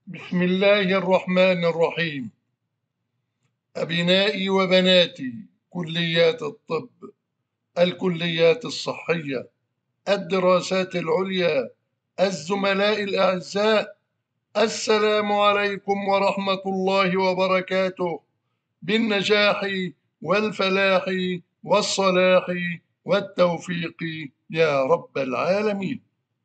بسم الله الرحمن الرحيم أبنائي وبناتي كليات الطب الكليات الصحية الدراسات العليا الزملاء الأعزاء السلام عليكم ورحمة الله وبركاته بالنجاح والفلاح والصلاح والتوفيق يا رب العالمين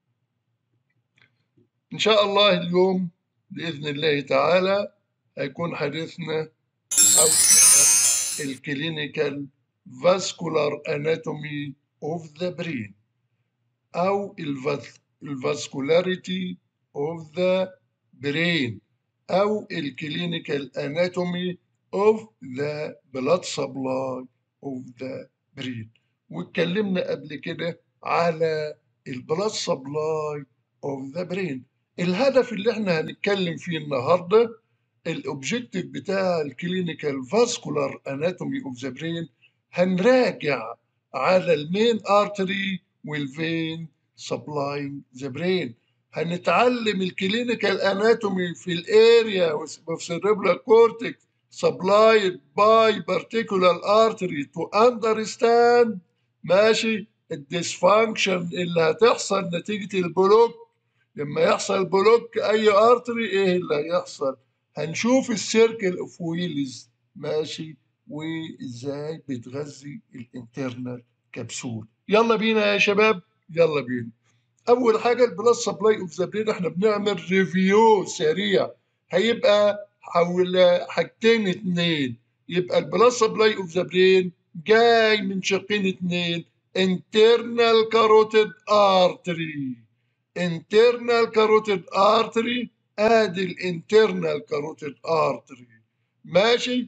إن شاء الله اليوم بإذن الله تعالى هيكون حديثنا عن الكلينيكال فاسكولار اناتومي اوف ذا برين او الفاسكولاريتي اوف ذا برين او الكلينيكال اناتومي اوف ذا بلاد سبلاي اوف ذا برين واتكلمنا قبل كده على البلاد سبلاي اوف ذا برين الهدف اللي احنا هنتكلم فيه النهارده الاوبجيكتيف بتاع الكلينيكال فاسكولار اناتومي اوف ذا برين هنراجع على المين ارتري والفين سبلاينج ذا برين هنتعلم الكلينيكال اناتومي في الاريا اوف cerebral cortex supplied by particular artery to understand ماشي الديسفانكشن اللي هتحصل نتيجة البلوك لما يحصل بلوك اي ارتري ايه اللي هيحصل هنشوف السيركل اوف ويلز ماشي وازاي بتغذي الانترنال كبسول يلا بينا يا شباب يلا بينا اول حاجه البلاد سبلاي اوف ذا برين احنا بنعمل ريفيو سريع هيبقى حول حاجتين اتنين يبقى البلاد سبلاي اوف ذا برين جاي من شقين اتنين internal carotid artery internal carotid artery ادي الانترنال كاروتيد ارتري ماشي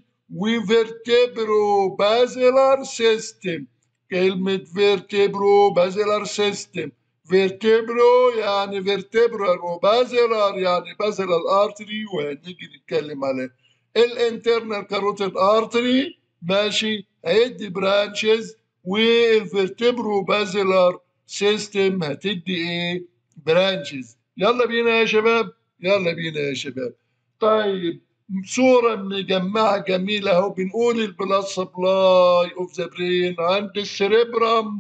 وفيرتبرو بازيلار سيستم كلمة فيرتبرو بازيلار سيستم فيرتبرو يعني فيرتبرال وبازيلار يعني بازيلار ارتري وهنيجي نتكلم عليه الانترنال كاروتيد ارتري ماشي هيدي برانشز والفيرتبرو بازيلار سيستم هتدي ايه برانشز يلا بينا يا شباب يلا بينا يا شباب طيب صورة مجمعة جميلة اهو بنقول البلاد سبلاي اوف ذا برين عند السريبرم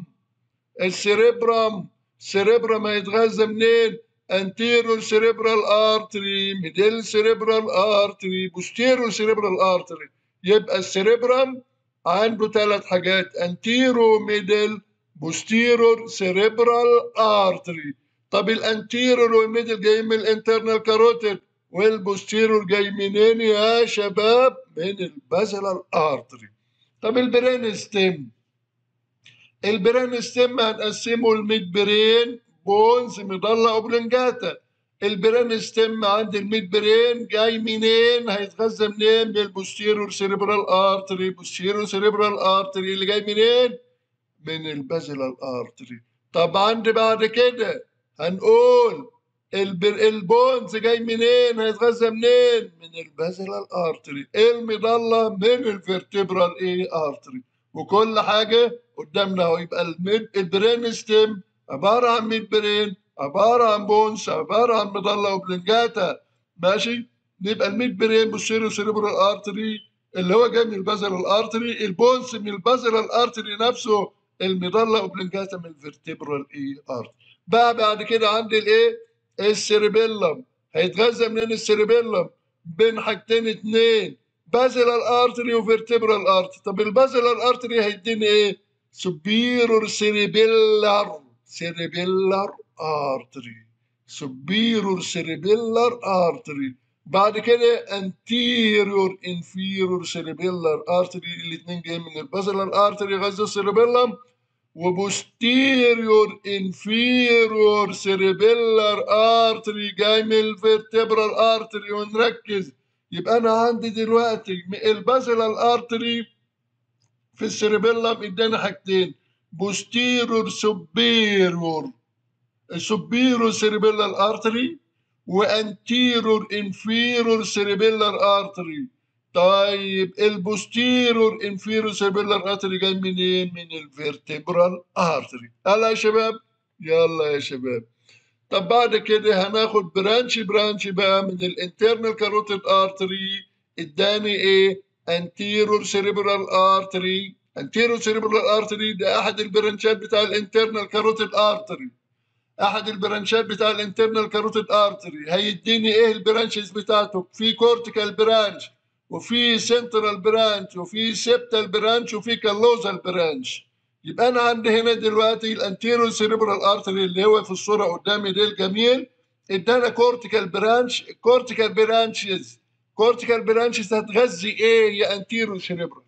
السريبرم السريبرم هيتغذى منين؟ انتيرو سريبرال ارتري ميدل سريبرال ارتري بوستيرو سريبرال ارتري يبقى السريبرم عنده ثلاث حاجات انتيرو ميدل بوستيرو سريبرال ارتري طب الانتيرور والميدل جاي من الانترنال كاروتيد والبوستيرور جاي منين يا شباب؟ من البازلال ارتري. طب البرين ستيم البرين ستيم هنقسمه لميد برين بونز مضلة اوبلنجاتا. البرين ستيم عند الميد برين جاي منين؟ هيتغذى منين؟ من البوستيرور سيريبرال ارتري، بوستيرور سيريبرال ارتري اللي جاي منين؟ من البازلال ارتري. طب عندي بعد كده هنقول البر البونز جاي منين هيتغذى منين من البازلال ارتري المضله من الفرتبرال ايه ارتري وكل حاجه قدامنا اهو يبقى الميد البرين ستيم عباره عن ميد برين عباره عن بونز عباره عن مضله وبلنجاتا ماشي يبقى الميد برين بوستيريو سيريبرال ارتري اللي هو جاي من البازلال ارتري البونز من البازلال ارتري نفسه المضله وبلنجاتا من الفرتبرال ايه ارتري بقى بعد كده عندي الايه السيربيلم هيتغذى منين السيربيلم بين حاجتين اتنين بازلال ارتري وفيرتبرال ارتري طب البازلال ارتري هيديني ايه سوبيرور سيربيلر سيربيلر ارتري سوبيرور سيربيلر ارتري بعد كده انتيريور انفيرور سيربيلر ارتري الاثنين جايين من البازلال ارتري غذى السيربيلم وبوستيريور انفيريور سيريبيلر ارتري جاي من الفيرتبرال ارتري ونركز يبقى انا عندي دلوقتي البازلال ارتري في السيريبيلم ادانا حاجتين بوستيريور سوبيريور السوبيريور سيريبيلر ارتري وانتيريور انفيريور سيريبيلر ارتري طيب البوستيرور انفيرو سيربيلر ارتري جاي منين؟ من الفيرتبرال ارتري. يلا يا شباب يلا يا شباب. طب بعد كده هناخد برانش برانش بقى من الانترنال كاروتيد ارتري اداني ايه انتيرور سيريبرال ارتري انتيرور سيريبرال ارتري ده احد البرانشات بتاع الانترنال كاروتيد ارتري احد البرانشات بتاع الانترنال كاروتيد ارتري هيديني ايه البرانشز بتاعته في كورتيكال برانش وفي سنترال برانش وفي سيبتال برانش وفي كالوزال برانش يبقى انا عندي هنا دلوقتي الانتيرو سيريبرال ارتري اللي هو في الصوره قدامي ده الجميل ادانا كورتيكال برانش كورتيكال برانشز كورتيكال برانشز هتغذي ايه يا انتيرو سيريبرال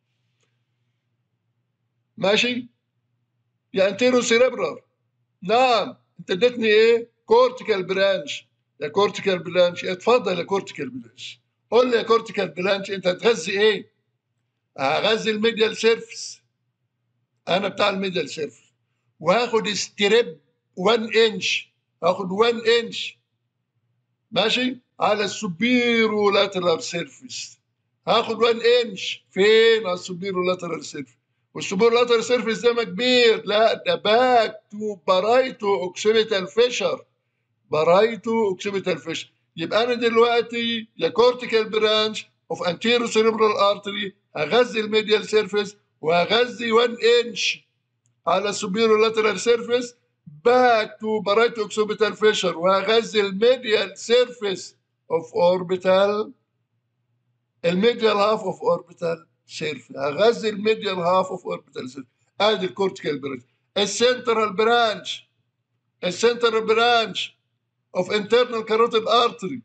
ماشي يا انتيرو سيريبرال نعم انت اديتني ايه كورتيكال برانش يا كورتيكال برانش اتفضل يا كورتيكال برانش قول لي يا كورتيكال برانش انت هتغذي ايه هغذي الميديال سيرفيس انا بتاع الميدل سيرفس وهاخد ستريب 1 انش هاخد 1 انش ماشي على السوبيرو لاترال سيرفيس هاخد 1 انش فين على السوبيرو لاترال سيرفيس والسوبيرو لاترال سيرفيس ده ما كبير لا ده باك تو بارايتو اوكسيبيتال فيشر بارايتو اوكسيبيتال فيشر يبقى انا دلوقتي يا كورتيكال برانش اوف انتيرو سيريبرال ارتري هغذي الميديال سيرفيس وهغذي 1 انش على السوبيرو لاترال سيرفيس باك تو بارايتو اوكسوبيتال فيشر وهغذي الميديال سيرفيس اوف اوربيتال الميديال هاف اوف اوربيتال سيرفيس هغذي الميديال هاف اوف اوربيتال سيرفيس ادي الكورتيكال برانش السنترال برانش السنترال برانش اوف انترنال كاروتيد ارتري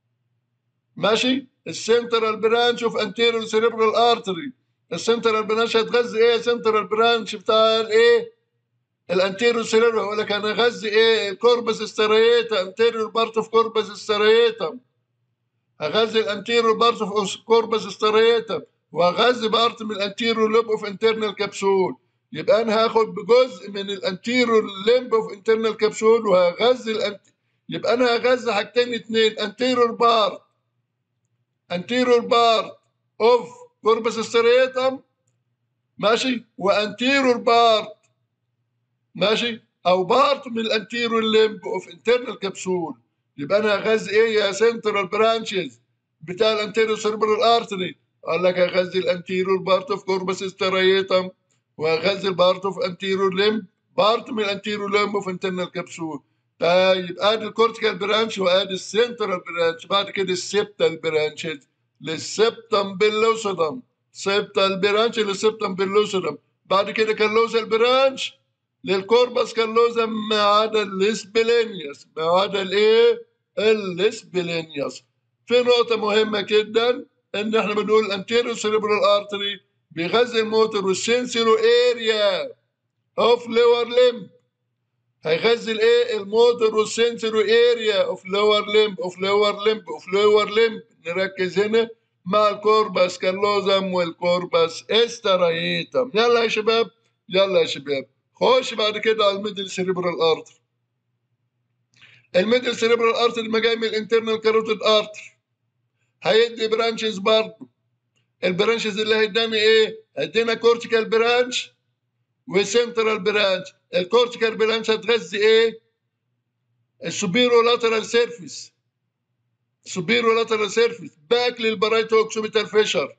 ماشي السنترال برانش اوف انتيريور سيريبرال ارتري السنترال برانش هتغذي ايه سنترال برانش بتاع الايه الانتيريور سيريبرال يقول لك انا اغذي ايه الكوربس استريتا انتيريور بارت اوف كوربس استريتا هغذي الانتيريور بارت اوف كوربس استريتا وهغذي بارت من الانتيريور لوب اوف انترنال كبسول يبقى انا هاخد بجزء من الانتيريور لمب اوف انترنال كبسول وهغذي الانت... يبقى انا هغذي حاجتين اتنين انتيريور بارت انتيريور بارت اوف كوربس ستريتم ماشي وانتيرور بارت ماشي او بارت من الانتيرور لمب اوف انترنال كبسول يبقى انا هغذي ايه يا سنترال برانشز بتاع الانتيرور سيربرال ارتري قال لك هغذي الانتيرور بارت اوف كوربس ستريتم وهغذي البارت اوف انتيرور لمب بارت من الانتيرور لمب اوف انترنال كبسول طيب ادي الكورتيكال برانش وادي السنترال برانش بعد كده السبتال برانشز للسبتم باللوسيدم سبتال برانش للسبتم باللوسيدم بعد كده كالوزا البرانش للكوربس كالوزا ما عدا الاسبلينيوس ما عدا الايه الاسبلينيوس في نقطة مهمة جدا ان احنا بنقول الانتيريو سيريبرال ارتري بيغذي الموتور والسنسورو اريا اوف لور لمب هيغذي الايه الموتور والسنسورو اريا اوف لور لمب اوف لور لمب اوف لور لمب نركز هنا مع الكوربس كالوزم والكوربس استرايتم يلا يا شباب يلا يا شباب خش بعد كده على الميدل سيريبرال ارتر الميدل سيريبرال ارتر ما جاي من الانترنال كاروتيد ارتر هيدي برانشز برضه البرانشز اللي هيداني ايه؟ هيدينا كورتيكال برانش وسنترال برانش الكورتيكال برانش هتغذي ايه؟ السوبيرو لاترال سيرفيس سوبيرو لاترال سيرفيس باك للبرايتو اوكسوبيتال فيشر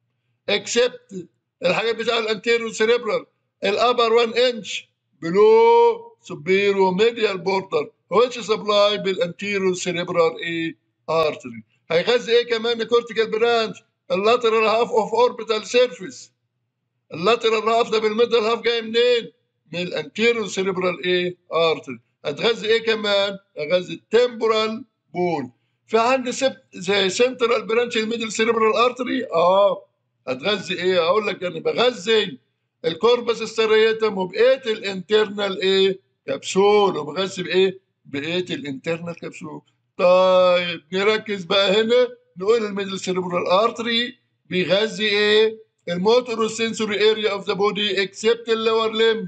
اكسبت الحاجات بتاع الانتيريور سيريبرال الابر 1 انش بلو سوبيرو ميديال بوردر which supply بالانتيريور سيريبرال ايه ارتري هيغذي ايه كمان كورتيكال برانش اللاترال هاف اوف اوربيتال سيرفيس اللاترال هاف ده بالميدل هاف جاي منين؟ من الانتيريور سيريبرال ايه ارتري هتغذي ايه كمان؟ هتغذي التمبورال بون في عندي سبت زي سنترال برانش الميدل سيريبرال ارتري اه هتغذي ايه؟ اقول لك انا بغذي الكوربس السريتم وبقيه الانترنال ايه؟ كبسول وبغذي بايه؟ بقيه الانترنال كبسول طيب نركز بقى هنا نقول الميدل سيريبرال ارتري بيغذي ايه؟ الموتور والسنسوري اريا اوف ذا بودي اكسبت اللور لمب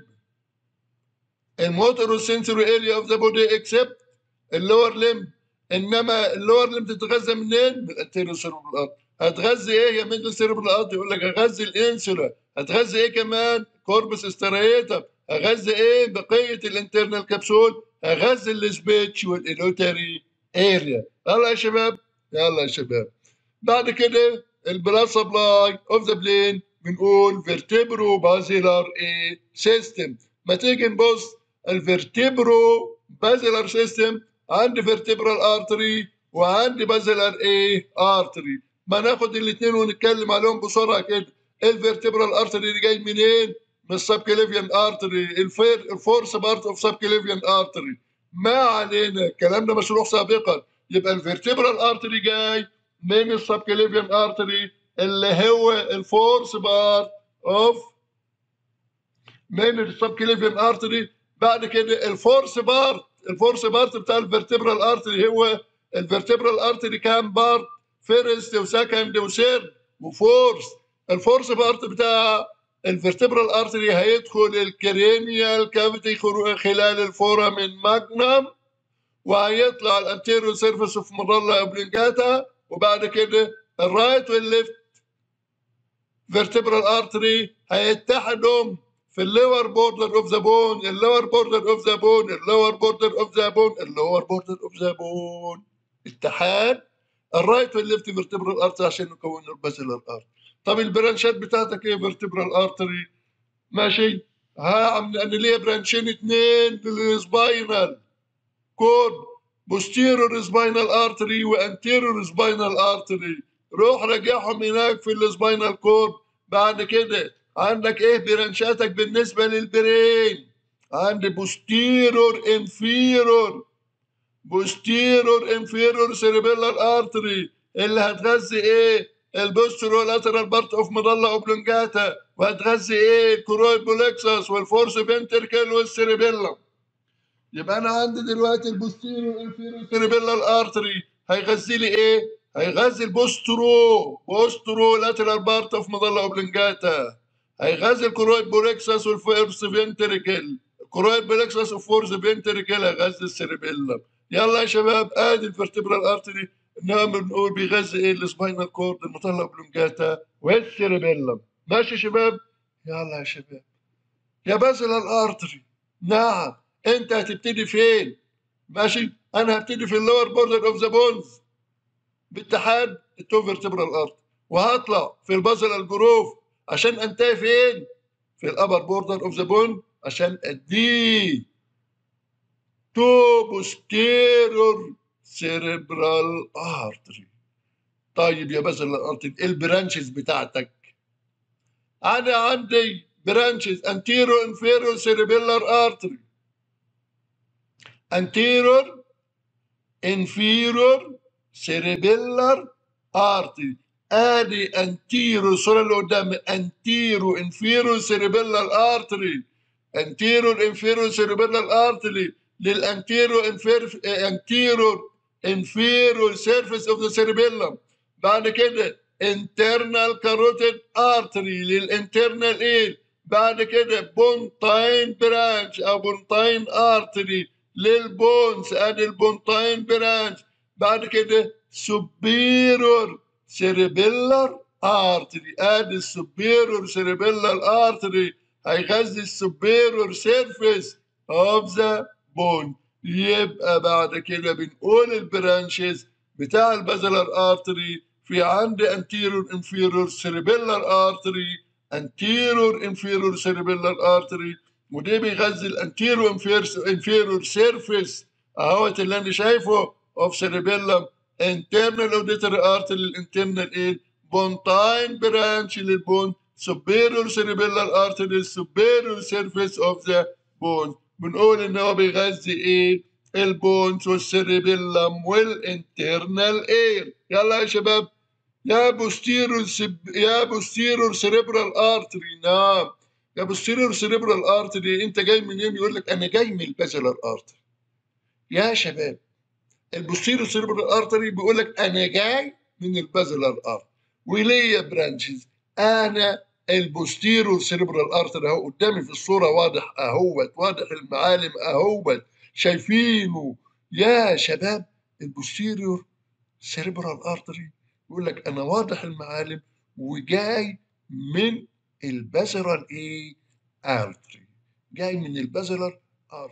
الموتور والسنسوري اريا اوف ذا بودي اكسبت اللور لمب انما اللور لمب تتغذى منين؟ من الانتيريور سيريبرال ارتري هتغذي ايه يا ميدل سيريبرال ارتري يقول لك هغذي الانسولا هتغذي ايه كمان؟ كوربس استريتم هغذي ايه؟ بقيه الانترنال كبسول هيغذي السبيتش والإلوتري اريا يلا يا شباب يلا يا شباب بعد كده البلاد سبلاي اوف ذا بلين بنقول فيرتبرو بازيلار ايه سيستم ما تيجي نبص الفيرتبرو بازيلار سيستم عندي فيرتبرال ارتري وعندي بازيلار ايه ارتري ما ناخد الاثنين ونتكلم عليهم بسرعه كده الفيرتبرال ارتري اللي جاي منين؟ من السبكليفيان ارتري الفير الفورس بارت اوف سبكليفيان ارتري ما علينا الكلام ده مشروع سابقا يبقى الفيرتبرال ارتري جاي من السبكليفيان ارتري اللي هو الفورس بارت اوف من السبكليفيان ارتري بعد كده الفورس بارت الفورس بارت بتاع الفيرتبرال ارتري هو الفيرتبرال ارتري كام بارت فيرست وسكند وثيرد وفورس الفورس بارت بتاع الفيرتبرال ارتري هيدخل الكرينيال كافيتي خلال الفورامين ماجنم وهيطلع الانتيريور سيرفيس اوف مضلة اوبلونجاتا وبعد كده الرايت والليفت فيرتبرال ارتري هيتحدوا في اللور بوردر اوف ذا بون اللور بوردر اوف ذا بون اللور بوردر اوف ذا بون اللور بوردر اوف ذا بون اتحاد الرايت والليفت فيرتبرال ارتري عشان نكون البازلر ارتري طب البرانشات بتاعتك ايه فيرتبرال ارتري ماشي ها عم لان ليه برانشين اتنين للسباينال كود بوستيرور سباينال ارتري وانتيرور سباينال ارتري روح راجعهم هناك في السباينال كود بعد كده عندك ايه برانشاتك بالنسبه للبرين عندي بوستيرور انفيرور بوستيرور انفيرور سيريبيلار ارتري اللي هتغذي ايه البوسترو لاترال بارت اوف مضله اوبلونجاتا وهتغذي ايه الكرويد بولكسس والفورس فينتركل والسيريبيلم يبقى انا عندي دلوقتي البوستيرو انفيرور سيريبيلار ارتري هيغذي لي ايه هيغذي البوسترو بوسترو لاترال بارت اوف مضله اوبلونجاتا هيغذي الكرويد بولكسس والفورس فينتركل الكرويد بولكسس والفورس فينتركل هيغذي السيريبيلم يلا يا شباب ادي الفرتبرال ارتري انما بنقول بيغذي ايه السباينال كورد المطلع بلونجاتا والسيربيلم ماشي يا شباب يلا يا شباب يا بازل الارتري نعم انت هتبتدي فين ماشي انا هبتدي في اللور بوردر اوف ذا بونز باتحاد التو فيرتبرال ارت وهطلع في البازل الجروف عشان انتهي فين في الابر بوردر اوف ذا بون عشان اديه تو بوستيرور سيريبرال ارتري طيب يا بازل الارتري البرانشز بتاعتك انا عندي برانشز انتيرو انفيرو سيريبيلار ارتري انتيرور انفيرور سيريبيلار ارتري ادي انتيرو الصوره اللي قدامي انتيرو انفيرو سيريبيلار ارتري انتيرو انفيرو سيريبيلار ارتري للانتيرو انتيرو inferior surface of the cerebellum بعد كده internal carotid artery للinternal ايه بعد كده بونتاين برانش او بونتاين artery للبونز ادي البونتاين برانش بعد كده superior cerebellar artery ادي السوبيرور cerebellar artery هيغذي السوبيرور surface of the bone يبقى بعد كده بنقول البرانشز بتاع البازلر ارتري في عندي anterior inferior cerebellar artery anterior inferior cerebellar artery وده بيغذي الانتيرو inferior surface اهوت اللي انا شايفه of cerebellum internal auditory artery للinternal ايه بونتاين برانش للبون superior cerebellar artery superior surface of the bone بنقول ان هو بيغذي ايه البونز والسيريبيلم والانترنال اير يلا يا شباب يا بوستيرور سب... يا بوستيرور سيريبرال ارتري نعم يا بوستيرور سيريبرال ارتري انت جاي منين يقول لك انا جاي من البازلر ارتري يا شباب البوستيرور سيريبرال ارتري بيقول لك انا جاي من البازلر ارتري وليا برانشز انا البوستيرو سيريبرال ارتري اهو قدامي في الصوره واضح اهوت واضح المعالم اهوت شايفينه يا شباب البوستيريور سيريبرال ارتري يقول لك انا واضح المعالم وجاي من البازلر ايه ارتري جاي من البازلر ارتري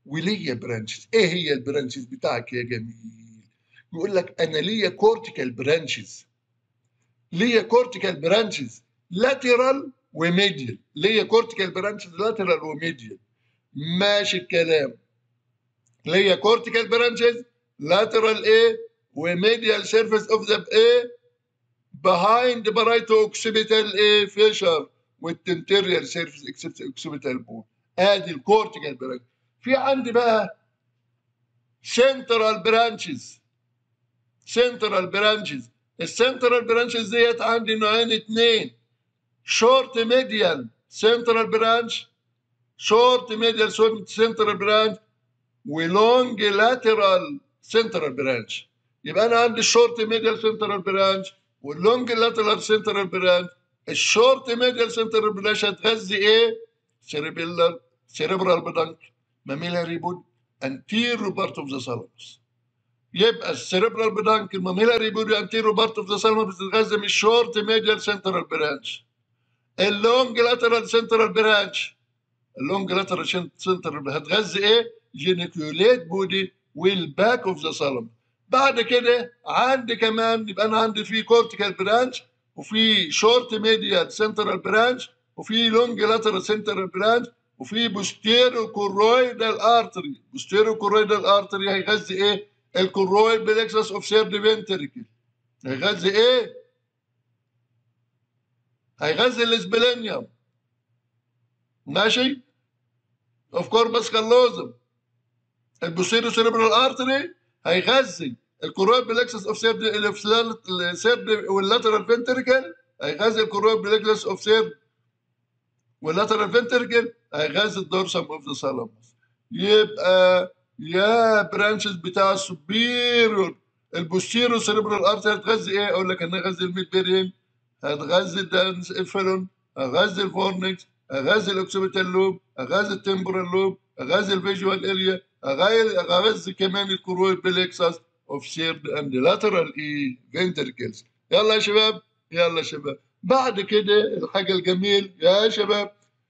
وليا برانشز ايه هي البرانشز بتاعك يا جميل يقول لك انا ليا كورتيكال برانشز ليا كورتيكال برانشز لاترال وميديال ليا كورتيكال برانشز لاترال وميديال ماشي الكلام ليا كورتيكال برانشز لاترال ايه وميديال سيرفيس اوف ذا ايه behind برايتو اوكسيبيتال ايه فيشر والتنتيريال سيرفيس اوكسيبيتال بون ادي الكورتيكال برانش في عندي بقى سنترال برانشز سنترال برانشز السنترال برانشز ديت عندي نوعين اتنين شورت ميديال سنترال برانش شورت ميديال سنترال برانش ولونج لاترال سنترال برانش يبقى انا عندي الشورت ميديال سنترال برانش واللونج لاترال سنترال برانش الشورت ميديال سنترال برانش هتغذي ايه؟ سيريبيلر سيريبرال بدنك ماميلاري بود انتيرو بارت اوف ذا سالاموس يبقى السيريبرال بدنك الماميلاري بود انتيرو بارت اوف ذا سالاموس بتتغذى من الشورت ميديال سنترال برانش اللونج لاترال سنترال برانش اللونج لاترال سنترال هتغذي ايه؟ جينيكيوليت بودي والباك اوف ذا سالاموس بعد كده عندي كمان يبقى انا عندي في كورتيكال برانش وفي شورت ميديال سنترال برانش وفي لونج لاترال سنترال برانش وفي بوستيرو كورويدال ارتري بوستيرو كورويدال ارتري هيغذي ايه؟ الكورويد بلكسس اوف سيرد فينتريكل هيغذي ايه؟ هيغذي الاسبلينيوم ماشي؟ اوف كوربس كالوزم البوستيرو سيربرال ارتري هيغذي الكورويد بلكسس اوف سيرد سيرد واللاترال فنتركل هيغذي الكورويد بلكسس اوف سيرد واللاترال فنتركل هيغذي الدورسم اوف ذا سالاموس يبقى يا برانشز بتاع السوبيريور البوستيرو سيربرال ارتري هتغذي ايه؟ اقول لك انها هتغذي الميد بيرين هتغذي الدانس الفلون هتغذي الفورنكس هتغذي الاوكسيبيتال لوب هتغذي التمبرال لوب هتغذي الفيجوال اريا هغذي كمان الكرويد بلكسس اوف سيرد اند لاترال اي فنتركلز يلا يا شباب يلا يا شباب بعد كده الحاجه الجميل يا شباب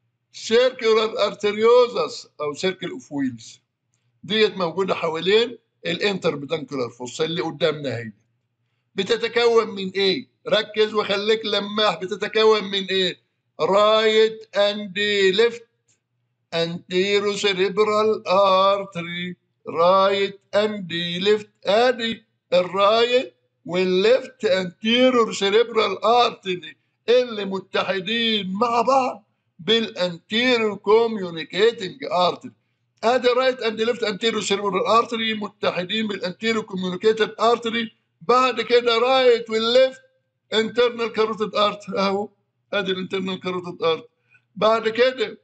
سيركولار ارتريوزس او سيركل اوف ويلز ديت موجوده حوالين الانتر بدنكولار فوس اللي قدامنا هي بتتكون من ايه ركز وخليك لماح بتتكون من ايه رايت اند ليفت anterocerebral artery right and left ادي الرايت والليفت anterior cerebral artery اللي متحدين مع بعض بالانتيريور كوميونيكيتنج ارتري ادي رايت اند ليفت انتيريور سيربرال ارتري متحدين بالانتيريور كوميونيكيتنج ارتري بعد كده رايت والليفت انترنال كاروتيد ارت اهو ادي الانترنال كاروتيد ارت بعد كده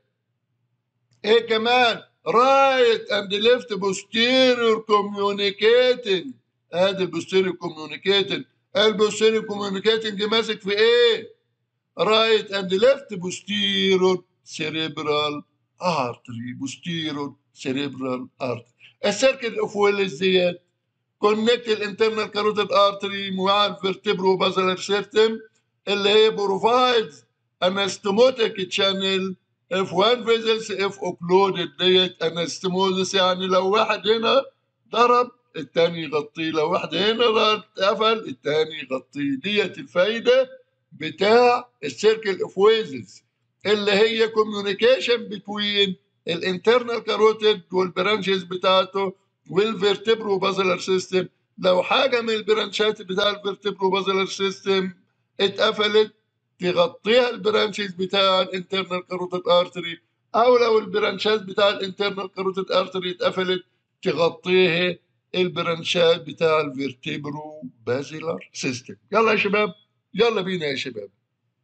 ايه كمان رايت اند ليفت بوستيريور كوميونيكيتنج ادي البوستيريور كوميونيكيتنج البوستيريور كوميونيكيتنج ماسك في ايه رايت اند ليفت بوستيريور سيريبرال ارتري بوستيريور سيريبرال ارتري السيركل اوف ويلز ديت كونكت الانترنال كاروتيد ارتري مع الفرتبرو بازلر سيرتم اللي هي بروفايدز انستموتيك تشانل if one vessels if occluded ديت انستموزس يعني لو واحد هنا ضرب التاني يغطيه لو واحد هنا اتقفل التاني يغطيه ديت الفايدة بتاع السيركل اوف ويزز اللي هي كوميونيكيشن بتوين الانترنال كاروتيد والبرانشز بتاعته والفيرتبرو بازلر سيستم لو حاجة من البرانشات بتاع الفيرتبرو بازلر سيستم اتقفلت تغطيها البرانشز بتاع الانترنال كاروتيد ارتري او لو البرانشات بتاع الانترنال كاروتيد ارتري اتقفلت تغطيها البرانشات بتاع الفيرتبرو بازيلر سيستم يلا يا شباب يلا بينا يا شباب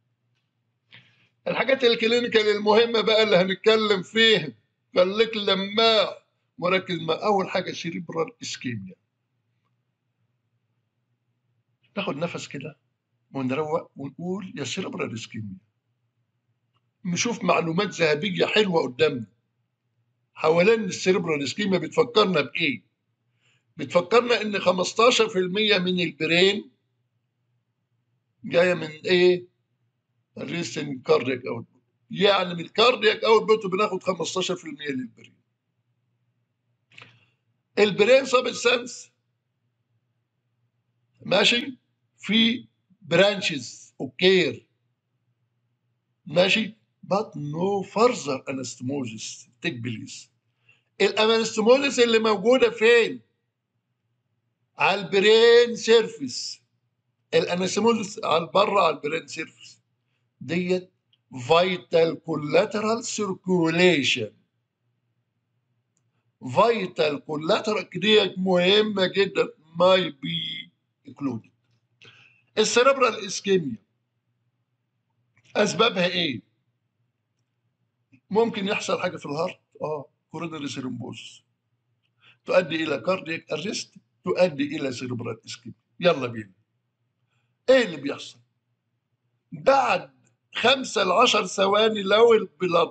الحاجات الكلينيكال المهمة بقى اللي هنتكلم فيها خليك لماح مركز مع أول حاجة سيريبرال اسكيميا ناخد نفس كده ونروق ونقول يا سيربرال اسكيميا نشوف معلومات ذهبيه حلوه قدامنا حوالين السيربرال اسكيميا بتفكرنا بايه؟ بتفكرنا ان 15% من البرين جايه من ايه؟ الريستنج كاردياك اوت يعني من الكاردياك اوت بوت بناخد 15% للبرين البرين سبستانس ماشي في برانشز اوكير ماشي but no further anastomosis take place الانستموزس اللي موجوده فين على البرين سيرفيس الانستموزس على بره على البرين سيرفيس ديت فيتال كولاترال سيركوليشن فيتال كولاترال ديت مهمه جدا ماي بي انكلودد السيربرال اسكيميا اسبابها ايه ممكن يحصل حاجه في الهارت اه كوروناري سيرومبوز تؤدي الى كاردياك ارست تؤدي الى سيربرال اسكيميا يلا بينا ايه اللي بيحصل بعد خمسة لعشر ثواني لو البلد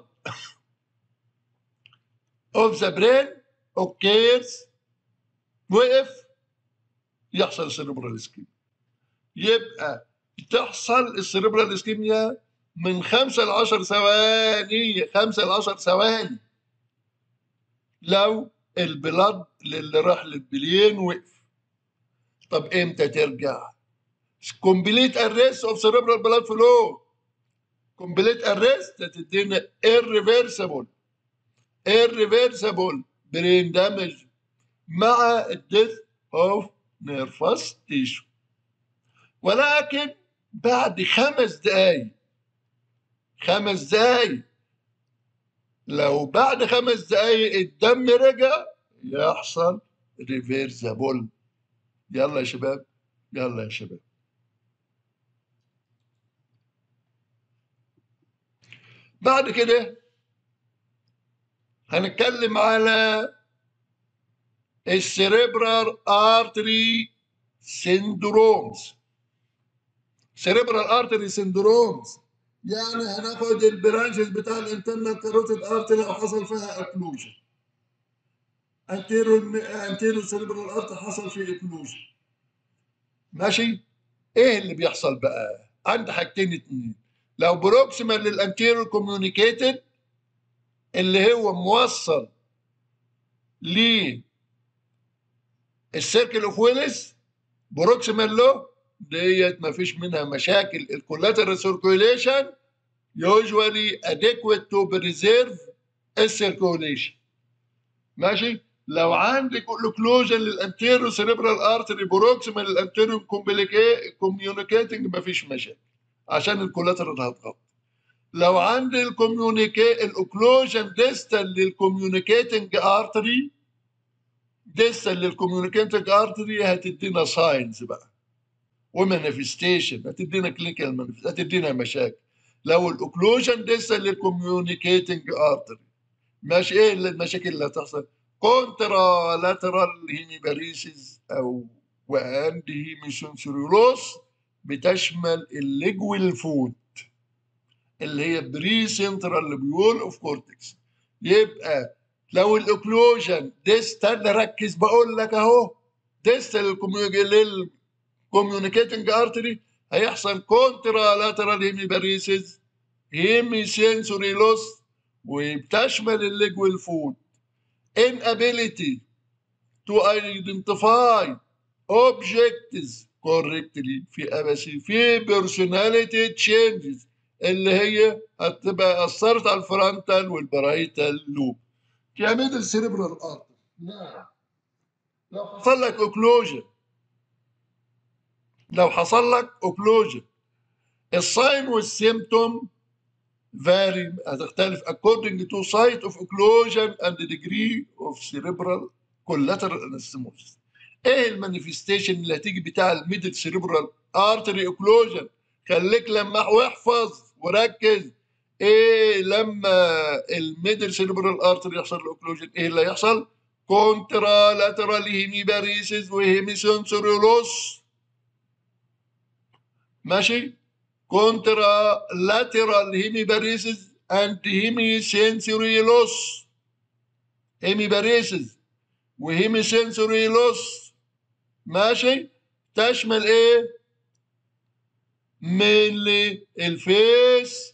اوف ذا برين اوكيرز وقف يحصل سيربرال اسكيميا يبقى تحصل السيربرال اسكيميا من خمسة لعشر ثواني خمسة لعشر ثواني لو البلد اللي راح للبلين وقف طب امتى ترجع كومبليت اريست اوف سيربرال بلاد فلو كومبليت اريست هتدينا irreversible irreversible برين دامج مع الديث اوف نيرفس تيشو ولكن بعد خمس دقايق خمس دقايق لو بعد خمس دقايق الدم رجع يحصل ريفيرسابل يلا يا شباب يلا يا شباب بعد كده هنتكلم على السيريبرال ارتري سيندرومز سيريبرال ارتري سيندرومز يعني هناخد البرانشز بتاع الانترنال كاروتيد ارتري لو حصل فيها اكلوجن انتيرو انتيرو سيريبرال ارتري حصل فيه اكلوجن ماشي ايه اللي بيحصل بقى عند حاجتين اتنين لو بروكسيمال للانتيرو كوميونيكيتد اللي هو موصل ل السيركل اوف ويلس بروكسيمال له ديت ما فيش منها مشاكل الكولاترال سيركوليشن يوجوالي اديكويت تو بريزيرف السيركوليشن ماشي لو عندك اوكلوجن للانتيرو سيريبرال ارتري بروكسيمال للانتيرو كوميونيكيتنج ما فيش مشاكل عشان الكولاترال هتغطي لو عندي الكوميونيكي الاوكلوجن ديستال للكوميونيكيتنج ارتري ديستال للكوميونيكيتنج ارتري هتدينا ساينز بقى ومانيفستيشن هتدينا كلينيكال هتدينا مشاكل لو الاوكلوجن ديستال للكوميونيكيتنج ارتري ماشي ايه المشاكل اللي هتحصل كونترا لاترال هيميباريسيس او واند هيميسونسوريولوس بتشمل الليجوال فوت اللي هي بري سنترال لوبيول اوف كورتكس يبقى لو الاوكلوجن ديستال ركز بقول لك اهو ديستال للكوميونيكيتنج ارتري هيحصل كونترا لاترال هيميباريسيس هيمي سنسوري لوس وبتشمل الليجوال فوت inability to identify objects correctly في أبسي في personality changes اللي هي هتبقى أثرت على الفرونتال والبرايتال لوب كامل السيريبرال ارتر نعم لو حصل لك اوكلوجن لو حصل لك اوكلوجن الساين والسيمتوم vary هتختلف according to site of occlusion and the degree of cerebral collateral anastomosis ايه المانيفستيشن اللي هتيجي بتاع الميدل سيريبرال ارتري اوكلوجن خليك لمح واحفظ وركز ايه لما الميدل سيريبرال ارتري يحصل الاوكلوجن ايه اللي هيحصل كونترا لاترال هيميباريسيس وهيميسنسوري لوس ماشي كونترا لاترال هيميباريسيس اند هيميسنسوري لوس هيميباريسيس وهيميسنسوري لوس ماشي تشمل ايه مينلي الفيس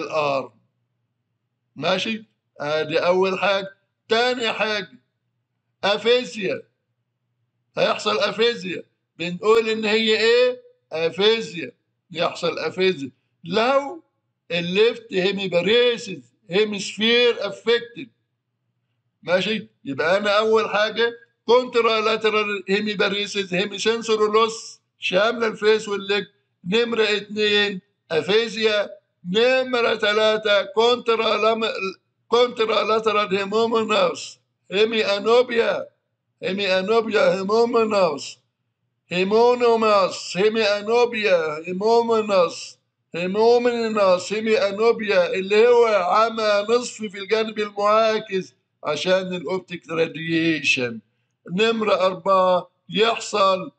والارم ماشي ادي اول حاجه تاني حاجه افيزيا هيحصل افيزيا بنقول ان هي ايه افيزيا يحصل افيزيا لو الليفت هيميباريسز هيمسفير افكتد ماشي يبقى انا اول حاجه كونترا لاترال هيميباريسز هيميسنسور لوس شامله الفيس والليج نمره اتنين افيزيا نمره ثلاثه كونترا لم... كونترا لاترال هيمومونوس هيمي انوبيا هيمي انوبيا هيمومونوس هيمونوماس هيمي انوبيا هيمومونوس هيمومينوس هيمي انوبيا اللي هو عمى نصف في الجانب المعاكس عشان الاوبتيك راديشن نمرة أربعة يحصل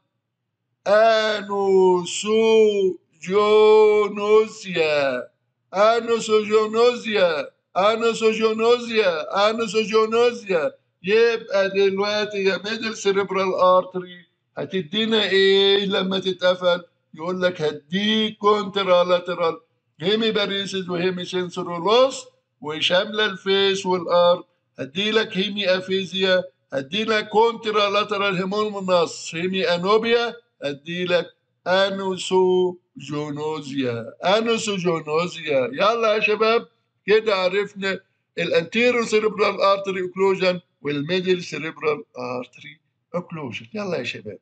أنوسوجونوزيا أنوسوجونوزيا أنوسوجونوزيا أنوسوجونوزيا يبقى دلوقتي يا ميدل سيريبرال ارتري هتدينا ايه لما تتقفل يقول لك هديك كونترا لاترال هيمي باريسز وهيمي سنسورولوس وشامله الفيس والارض هدي لك هيمي افيزيا هدي لك كونترا لاترال هيمونوس هيمي انوبيا هدي لك انوسو جونوزيا انوسو جونوزيا يلا يا شباب كده عرفنا الانتيرو سيريبرال ارتري اوكلوجن والميدل سيريبرال ارتري اوكلوجن يلا يا شباب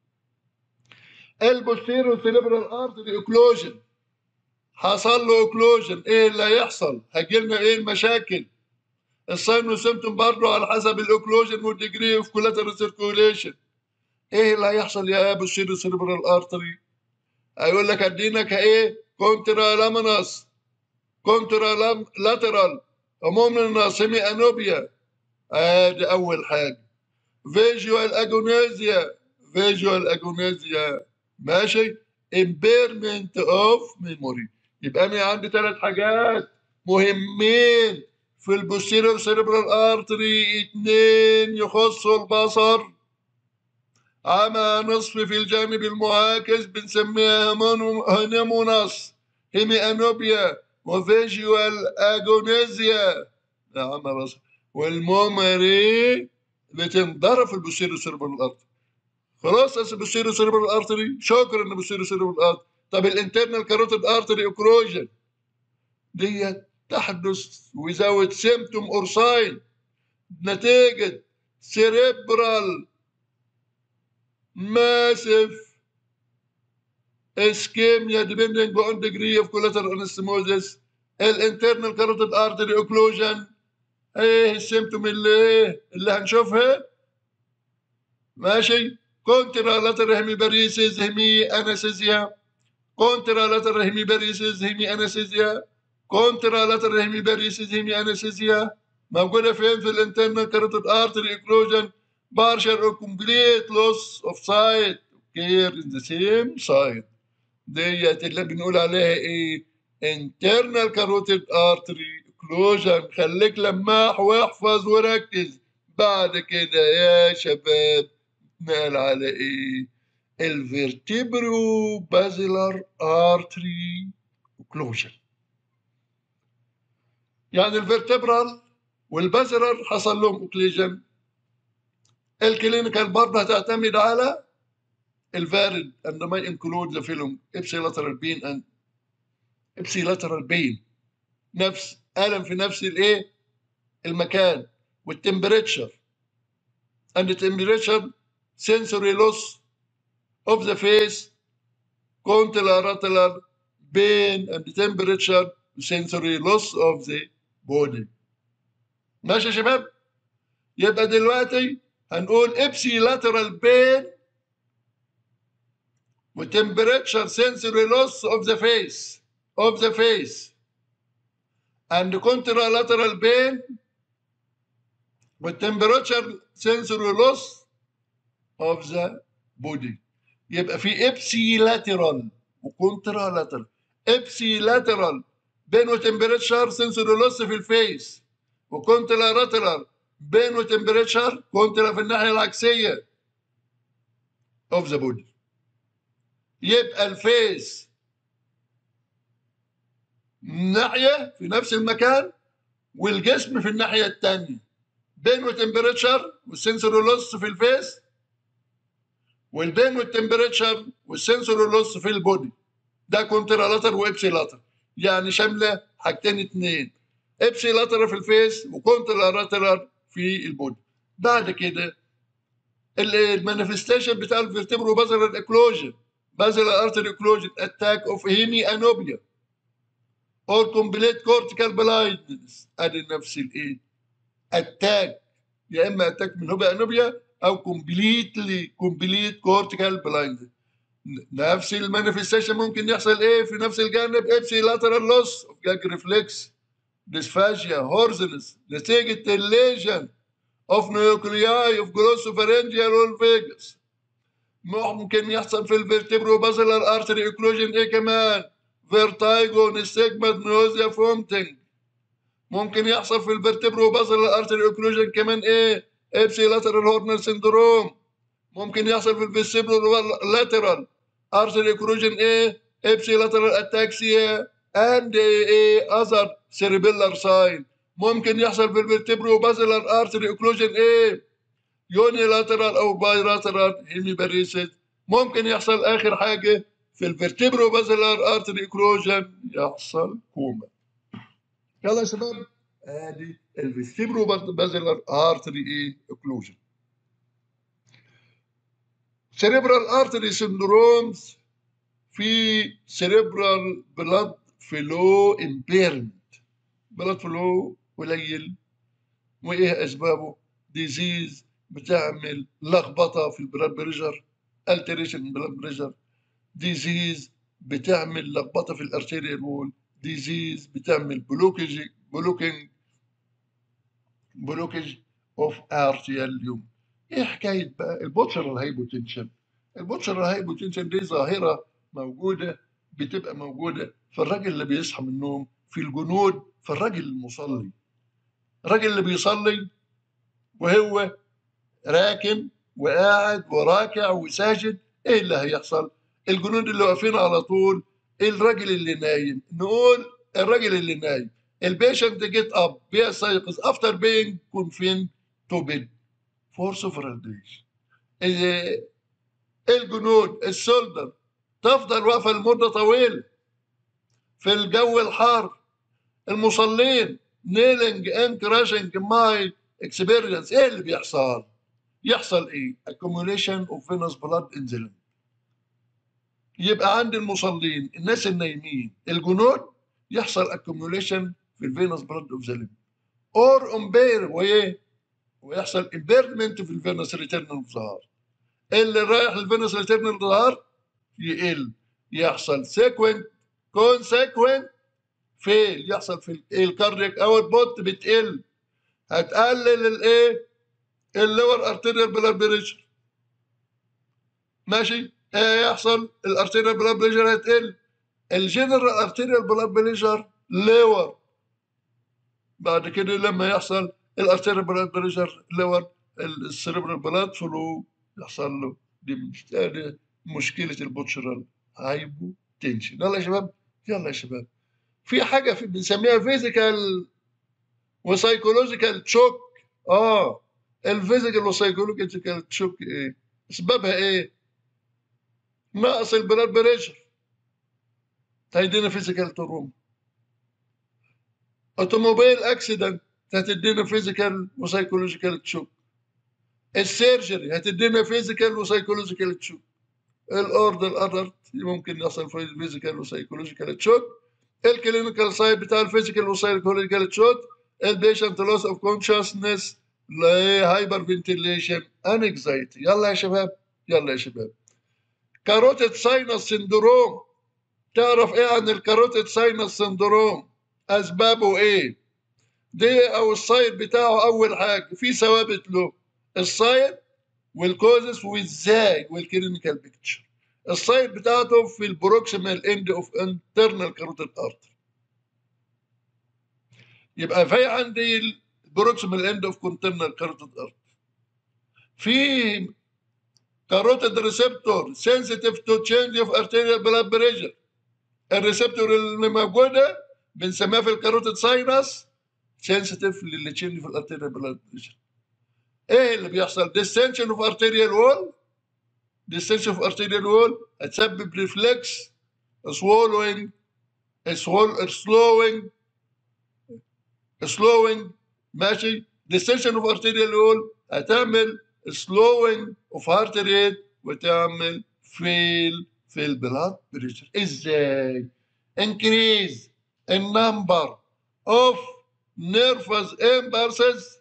البوستيرو سيريبرال ارتري اوكلوجن حصل له اوكلوجن ايه اللي هيحصل هيجي لنا ايه المشاكل الساين والسيمتوم برضه على حسب الاوكلوجن والديجري اوف كولاترال سيركوليشن ايه اللي هيحصل يا بوستيرو سيريبرال ارتري هيقول لك ادينك ايه كونترا لاميناس كونترا لام لاترال عموما سيمي انوبيا ادي اول حاجه فيجوال اجونيزيا فيجوال اجونيزيا ماشي امبيرمنت اوف ميموري يبقى انا عندي ثلاث حاجات مهمين في البوستيريور سيريبرال ارتري اتنين يخصوا البصر عمى نصف في الجانب المعاكس بنسميها هنمونس هيمي انوبيا وفيجوال اجونيزيا ده عمى بصر والمومري بتنضرب في البوستيريور سيريبرال ارتري خلاص اس بوستيريور سيريبرال ارتري شكرا ان بوستيريور سيريبرال ارتري طب الانترنال كاروتيد ارتري اوكروجن ديت تحدث without symptom or sign نتيجة cerebral massive ischemia depending on degree of collateral anastomosis الانترنال كاروتيد ارتري اوكلوجن ايه السيمتوم اللي اللي هنشوفها ماشي كونترا لاتر هيميباريسيس هيمي انستيزيا كونترا لاتر هيميباريسيس هيمي انستيزيا كونترا لاتر هيميباريسيس هيمي انستيزيا موجوده فين في الانترنال كاروتيد ارتري اوكلوجن partial or complete loss of sight care in the same side ديت اللي بنقول عليها ايه internal carotid artery occlusion خليك لماح واحفظ وركز بعد كده يا شباب نقل على ايه الفيرتبرو بازيلار ارتري اوكلوجن يعني الفيرتبرال والبازيلر حصل لهم اوكليجن الكلينيكال برضه هتعتمد على الفارد and may include the film ipsilateral pain and ipsilateral pain نفس ألم في نفس الايه المكان والتمبريتشر and the temperature sensory loss of the face contralateral pain and the temperature sensory loss of the body ماشي يا شباب يبقى دلوقتي هنقول ابسي لاترال بين وتمبريتشر sensory loss of the face of the face and contralateral pain والتمبريتشر sensory loss of the body يبقى في ابسي لاترال وكونترا لاترال ابسي لاترال بين وتمبريتشر sensory loss في الفيس وكونترا لاترال بين وتمبريتشر كونترا في الناحيه العكسيه اوف ذا بودي يبقى الفيس ناحيه في نفس المكان والجسم في الناحيه الثانيه بين وتمبريتشر والسنسوري لوس في الفيس والبين والتمبريتشر والسنسوري لوس في البودي ده كونترالاتر وابسيلاتر يعني شامله حاجتين اتنين ابسيلاتر في الفيس وكونترالاتر في البودي بعد كده المانيفستيشن بتاع الفيرتبرو بازلر اكلوجن بازلر ارتري اكلوجن اتاك اوف هيمي انوبيا اور كومبليت كورتيكال بلايندنس ادي نفس الايه اتاك يا اما اتاك من هوبا انوبيا او كومبليتلي كومبليت كورتيكال بلايند نفس المانيفستيشن ممكن يحصل ايه في نفس الجانب ابسي لاترال لوس اوف جاج ريفلكس ديسفاجيا هورزنس نتيجه الليجن اوف نيوكلياي اوف جلوسوفارنجيال والفيجاس ممكن يحصل في الفيرتبرو بازلر ارتري اكلوجن ايه كمان فيرتايجو نستجمد نوزيا فومتنج ممكن يحصل في الفيرتبرو بازلر ارتري اكلوجن كمان ايه ابسي لاترال هورنر سندروم ممكن يحصل في الفيسيبرو لاترال ارتري اكلوجن ايه ابسي لاترال اتاكسيا اند ايه اذر سيريبيلر ساين ممكن يحصل في الفيرتبرو بازلر ارتري اكلوجن ايه يوني لاترال او باي لاترال هيميباريسيس ممكن يحصل اخر حاجه في الفيرتبرو بازلر ارتري اكلوجن يحصل كوما يلا يا شباب ادي الفيرتبرو بازلر ارتري ايه اكلوجن سيريبرال ارتري سندرومز في سيريبرال بلاد فلو امبيرمنت بلاد فلو قليل وايه اسبابه ديزيز بتعمل لخبطه في البلاد بريشر التريشن بلاد بريشر ديزيز بتعمل لخبطه في الارتيريال وول ديزيز بتعمل بلوكج بلوكينج بلوكج اوف ارتيال يوم ايه حكايه بقى البوتشر الهايبوتنشن البوتشر الهايبوتنشن دي ظاهره موجوده بتبقى موجوده في الراجل اللي بيصحى من النوم في الجنود في الراجل المصلي الراجل اللي بيصلي وهو راكن وقاعد وراكع وساجد ايه اللي هيحصل الجنود اللي واقفين على طول الراجل اللي نايم نقول الراجل اللي نايم البيشنت جيت اب بيستيقظ افتر بينج كونفين تو بيد فور سوفرال دايز الجنود السولدر تفضل واقفه لمده طويله في الجو الحار المصلين نيلنج ان كراشنج ماي اكسبيرينس ايه اللي بيحصل؟ يحصل ايه؟ accumulation of venous blood in the limb يبقى عند المصلين الناس النايمين الجنود يحصل accumulation في الفينوس بلاد اوف ذا ليمب اور امبير وايه؟ ويحصل امبيرمنت في الفينوس ريتيرنال اوف ظهر اللي رايح للفينوس ريتيرنال ظهر يقل يحصل سيكوينت كونسيكوينت فيل يحصل في الكاردياك اوت بوت بتقل هتقلل الايه اللور ارتيريال بلاد بريشر ماشي ايه يحصل الارتيريال بلاد بريشر هتقل الجنرال ارتيريال بلاد بريشر لور بعد كده لما يحصل الارتيريال بلاد بريشر لور السيربرال بلاد فلو يحصل له دي مش دي مشكله البوتشرال هايبو تنشن يلا يا شباب يلا يا شباب في حاجه في بنسميها فيزيكال وسايكولوجيكال تشوك اه الفيزيكال وسايكولوجيكال تشوك ايه اسبابها ايه نقص البلاد بريشر هيدينا فيزيكال تروما اوتوموبيل اكسيدنت هتدينا فيزيكال وسايكولوجيكال تشوك السيرجري هتدينا فيزيكال وسايكولوجيكال تشوك الاوردر ادلت ممكن يحصل فيزيكال وسايكولوجيكال تشوك الكلينيكال سايد بتاع الفيزيكال وسايكولوجيكال تشوك البيشنت لوس اوف كونشسنس هايبر فنتيليشن انكزايتي يلا يا شباب يلا يا شباب كاروتيد ساينس سندروم تعرف ايه عن الكاروتيد ساينس سندروم اسبابه ايه دي او السايد بتاعه اول حاجه في ثوابت له السايد والكوزس وازاي والكلينيكال بيكتشر السايد بتاعته في البروكسيمال اند اوف انترنال كاروتيد ارتري يبقى في عندي البروكسيمال اند اوف كونترنال كاروتيد ارتري في كاروتيد ريسبتور سنسيتيف تو تشينج اوف ارتيريال بلاد بريشر الريسبتور اللي موجوده بنسميها في الكاروتيد ساينس سنسيتيف للي تشينج في الارتيريال بلاد بريشر ايه اللي بيحصل distension of arterial wall distension of arterial wall هتسبب reflex swallowing swall- slowing slowing ماشي distension of arterial wall هتعمل slowing of heart rate وتعمل fail في البلاد بريشر ازاي increase in number of nervous impulses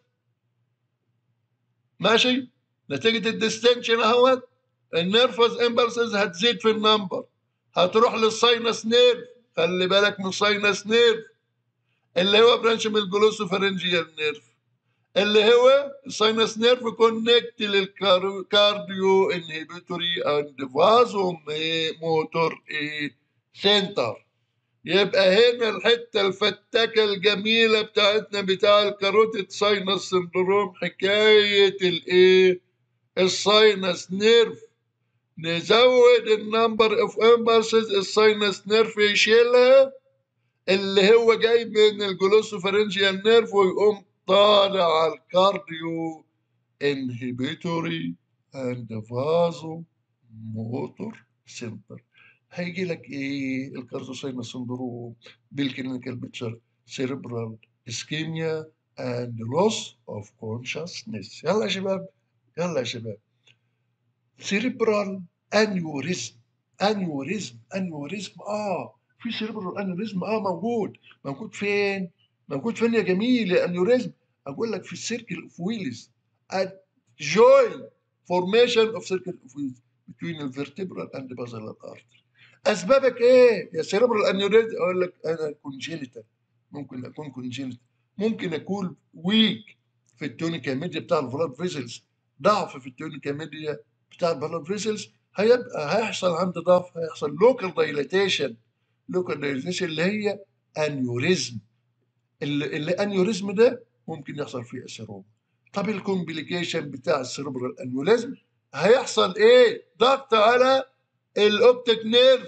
ماشي نتيجة الديستنشن اهوت النيرفز امبلسز هتزيد في النمبر هتروح للساينس نيرف خلي بالك من الساينس نيرف اللي هو برانش من الجلوسوفرنجيال نيرف اللي هو الساينس نيرف كونكت للكارديو انهبيتوري اند فازو موتور ايه سنتر يبقى هنا الحته الفتاكه الجميله بتاعتنا بتاع الكاروتيد ساينس سندروم حكايه الايه الساينس نيرف نزود النمبر اوف امبلسز الساينس نيرف يشيلها اللي هو جاي من الجلوسوفرنجيال نيرف ويقوم طالع على الكارديو انهبيتوري اند فازو موتور سنتر هيجي لك ايه الكارديوساينس سندروم بالكلينيكال بيكتشر سيربرال اسكيميا اند لوس اوف كونشسنس يلا يا شباب يلا يا شباب سيربرال انيوريزم انيوريزم انيوريزم اه في سيربرال انيوريزم اه موجود موجود فين موجود فين يا جميل يا انيوريزم اقول لك في السيركل اوف ويلز joint formation of circle of wheels between the vertebral and the basilar artery اسبابك ايه يا سيربرال انيوريزم اقول لك انا كونجينيتال ممكن اكون كونجينيتال ممكن اكون ويك في التونيكا ميديا بتاع البلاد فيزلز ضعف في التونيكا ميديا بتاع البلاد فيزلز هيبقى هيحصل عندي ضعف هيحصل لوكال دايلاتيشن لوكال دايلاتيشن اللي هي انيوريزم اللي, اللي انيوريزم ده ممكن يحصل فيه اسيروما طب الكومبليكيشن بتاع السيربرال انيوريزم هيحصل ايه ضغط على الاوبتيك نيرف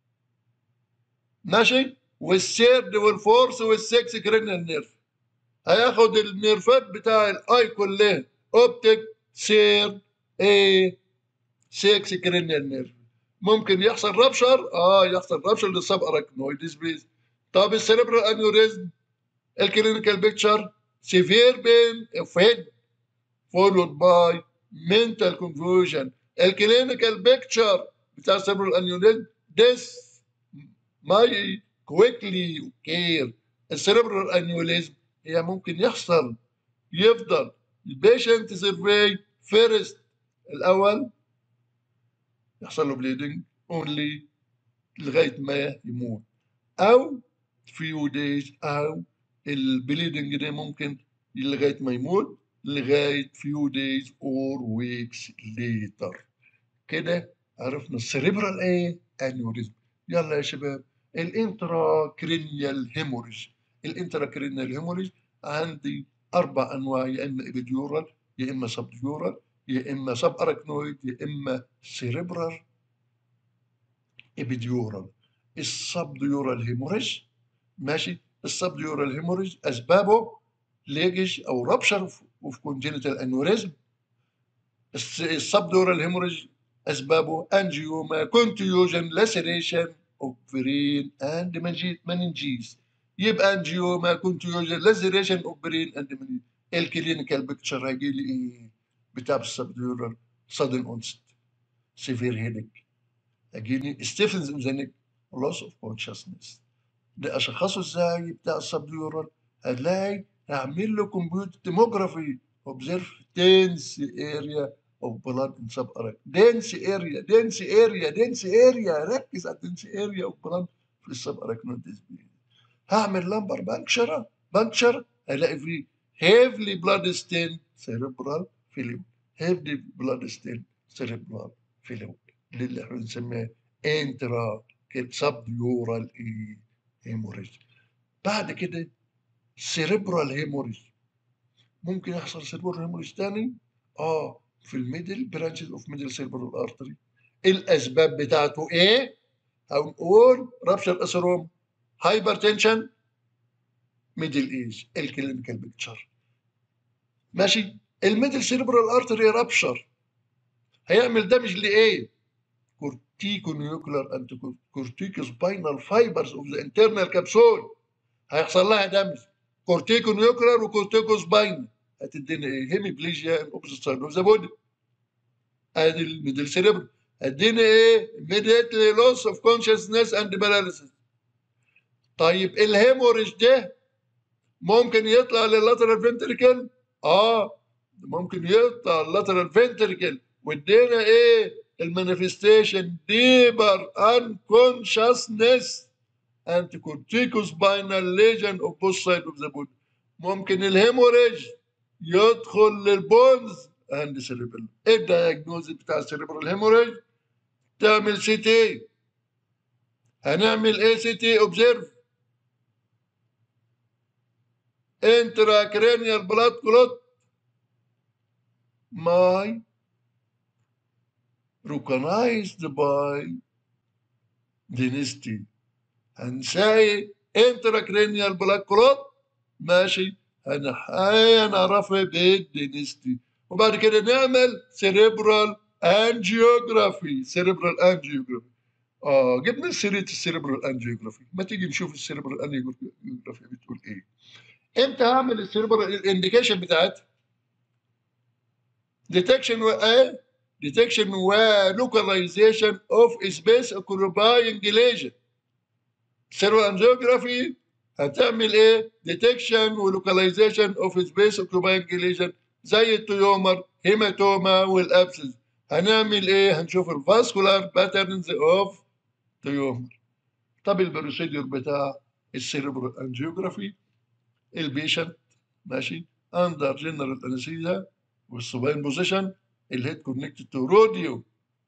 ماشي والسيرد والفورس والسكس كرينال نيرف هياخد النيرفات بتاع الاي كلها اوبتيك سير ايه 6 كرينيال نيرف ممكن يحصل رابشر اه يحصل رابشر للسب اراكنويد سبيس طب السيربرال انيوريزم الكلينيكال بيكتشر سيفير بين اوف هيد فولود باي mental confusion الكلينيكال بيكتشر بتاع السيربرال انيوريزم this may quickly occur السيربرال انيوريزم هي ممكن يحصل يفضل البيشنت سيرفي فيرست الاول يحصل له بليدنج اونلي لغايه ما يموت او فيو دايز او البليدنج ده ممكن لغايه ما يموت لغايه فيو دايز اور ويكس ليتر كده عرفنا السريبرال ايه انيوريزم يلا يا شباب الانترا كرينيال هيموريج الانترا كرينيال هيموريج عندي اربع انواع يا اما ابيديورال يا اما سبديورال يا اما سب اراكنويد يا اما سيريبرال ابيديورال السبديورال هيموريج ماشي السبديورال هيموريج اسبابه ليجش او رابشر اوف كونجينيتال انوريزم السبديورال هيموريج اسبابه انجيوما كونتيوجن لاسيريشن اوف برين اند مننجيز يبقى انجيوما كونتيوجن لاسيريشن اوف برين اند مننجيز الكلينيكال بيكتشر هيجي لي ايه بتاع السبديورال sudden onset severe headache هيجيني stiffness in the neck loss of consciousness ده اشخصه ازاي بتاع السبديورال هتلاقي هعمل له كمبيوتر توموجرافي اوبزرف دنس اريا اوف بلاد ان سب ارك دنس اريا دنس اريا دنس اريا ركز على الدنس اريا اوف بلاد في السب اراكنود هعمل لمبر بنكشره بنكشر هلاقي فيه هيفلي بلاد ستين سيريبرال فيلم هيفلي بلاد ستين سيريبرال فيلم دي اللي احنا بنسميها انترا سب يورال ايه هيموريج بعد كده سيريبرال هيموريج ممكن يحصل سيريبرال هيموريج تاني اه في الميدل برانشز اوف ميدل سيريبرال ارتري الاسباب بتاعته ايه هنقول رابشر اسروم هايبر تنشن ميدل ايج الكلينيكال بيكتشر ماشي الميدل سيربرال ارتري رابشر هيعمل دمج لايه؟ كورتيكو نيوكلر انت كورتيكو سباينال فايبرز اوف ذا انترنال كابسول هيحصل لها دمج كورتيكو نيوكلر وكورتيكو سباين هتدينا ايه؟ هيميبليجيا ان اوبوزيت سايد اوف ذا بودي ادي الميدل سيربرال هتدينا ايه؟ immediately loss of consciousness and paralysis طيب الهيموريج ده ممكن يطلع لللاترال فنتريكل اه ممكن يطلع اللاترال فنتريكل وادينا ايه المانيفستيشن ديبر unconsciousness and corticospinal lesion of both sides of the body ممكن الهيموريج يدخل للبونز اند سيريبرال ايه الدايجنوز بتاع السيريبرال هيموريج تعمل سي تي هنعمل ايه سي تي اوبزيرف intracranial blood clot my recognized by dynasty هنساي intracranial blood clot ماشي هنعرفها بالدينستي وبعد كده نعمل cerebral angiography cerebral angiography اه جبنا سيره السيربرال انجيوجرافي ما تيجي نشوف السيربرال انجيوجرافي بتقول ايه امتى هعمل السيربرال الانديكيشن بتاعتها ديتكشن و ديتكشن ولوكاليزيشن اوف سبيس اوكيباينج ليجن سيربرال انجيوجرافي هتعمل ايه ديتكشن ولوكاليزيشن اوف سبيس اوكيباينج ليجن زي التيومر هيماتوما والابسس هنعمل ايه هنشوف الفاسكولار باترنز اوف تيومر طب البروسيدور بتاع السيربرال انجيوجرافي البيشنت ماشي اندر جنرال انستيزيا والسوباين بوزيشن الهيد كونكتد تو روديو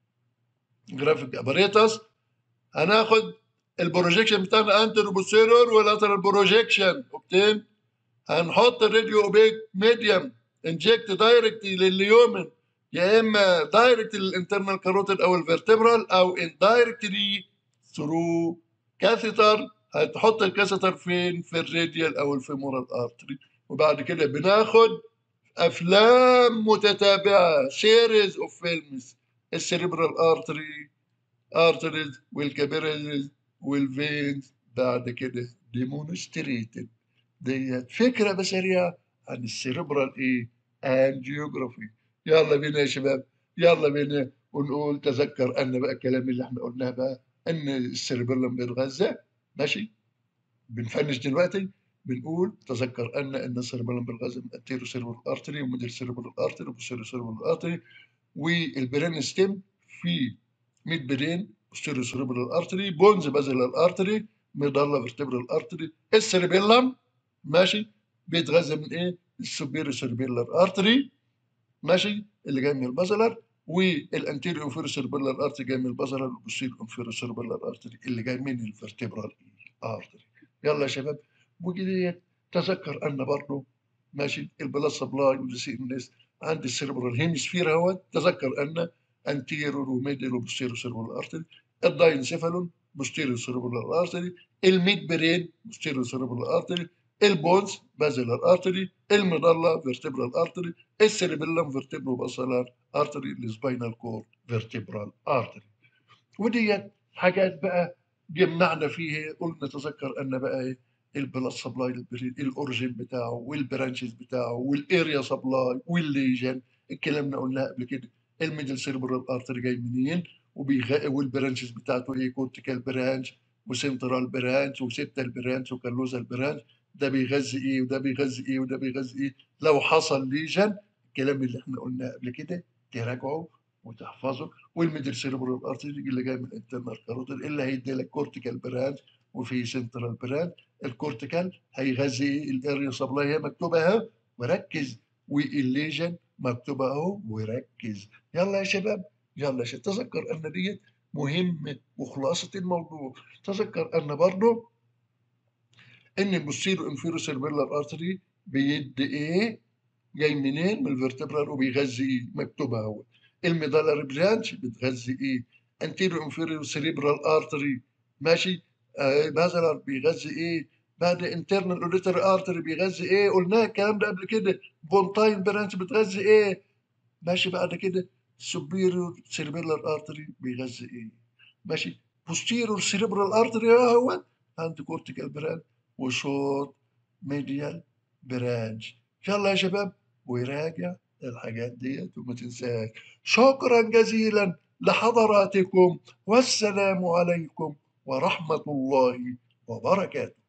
جرافيك اباريتس هناخد البروجيكشن بتاعنا انتر بوستيرور ولاترال بروجيكشن اوبتين هنحط الراديو اوبيك ميديوم انجكت دايركت لليومن يا اما دايركت للانترنال كاروتيد او الفيرتبرال او اندايركتلي ثرو كاثيتر هتحط الكاثيتر فين في الراديال او الفيمورال ارتري وبعد كده بناخد افلام متتابعه سيريز اوف فيلمز السيريبرال ارتري ارتريز والكابيريز والفينز بعد كده ديمونستريتد ديت فكره بشريه عن السيريبرال ايه انجيوجرافي يلا بينا يا شباب يلا بينا ونقول تذكر ان بقى الكلام اللي احنا قلناه بقى ان السيربيلم بيتغذى ماشي بنفنش دلوقتي بنقول تذكر ان ان السيربيلم بيتغذى من انتيرو سيربرال ارتري وميدل سيربرال ارتري وبوستيرو سيربرال ارتري والبرين ستيم في ميد برين بوستيرو سيربرال ارتري بونز بازلال ارتري ميدالا فيرتبرال ارتري السيربيلم ماشي بيتغذى من ايه؟ السوبيرو سيربيلر ارتري ماشي اللي جاي من البازلر والانتيريو انفيرو سيربيلر ارتري جاي من البازلر والبوستيريو انفيرو سيربيلر ارتري اللي جاي من الفرتبرال ارتري يلا يا شباب وجديت تذكر ان برضه ماشي البلاد سبلاي والسي ام اس عند السيربرال هيمسفير اهوت تذكر ان انتيريور وميدل وبوستيريو سيربيلر ارتري الداينسيفالون بوستيريو سيربيلر ارتري الميد برين بوستيريو سيربيلر ارتري البونز بازلر ارتري المضلة فيرتبرال ارتري السيربيلم فيرتبرو باسلر ارتري السباينال كورد فيرتبرال ارتري وديت حاجات بقى جمعنا فيها قلنا نتذكر ان بقى ايه البلاد سبلاي الاوريجين بتاعه والبرانشز بتاعه والاريا سبلاي والليجن الكلام اللي قلناه قبل كده الميدل سيربرال ارتري جاي منين وبيغ... والبرانشز بتاعته ايه كورتيكال برانش وسنترال برانش وسيبتال برانش وكالوزال برانش ده بيغذي ايه وده بيغذي ايه وده بيغذي ايه لو حصل ليجن الكلام اللي احنا قلناه قبل كده تراجعه وتحفظه والميدل سيربرال ارتري اللي جاي من الانترنال كاروتيد اللي هيدي لك كورتيكال برانش وفي سنترال برانش الكورتيكال هيغذي ايه الاريا سبلاي هي مكتوبه اهو وركز والليجن مكتوبه اهو وركز يلا يا شباب يلا يا شباب تذكر ان ديت مهمه وخلاصه الموضوع تذكر ان برضه ان البوستيرو انفيرو سيربيلر ارتري بيدي ايه جاي منين من الفرتبرال وبيغذي ايه مكتوبه اهو الميدالر برانش بتغذي ايه انتيرو انفيرو سيريبرال ارتري ماشي آه بازلر بيغذي ايه بعد internal auditory artery بيغذي ايه قلناه الكلام ده قبل كده بونتاين برانش بتغذي ايه ماشي بعد كده superior cerebellar artery بيغذي ايه ماشي posterior cerebral artery اهو عند كورتيكال برانش وشورت ميديال برانش يلا يا شباب ويراجع الحاجات ديت وما تنساش شكرا جزيلا لحضراتكم والسلام عليكم ورحمة الله وبركاته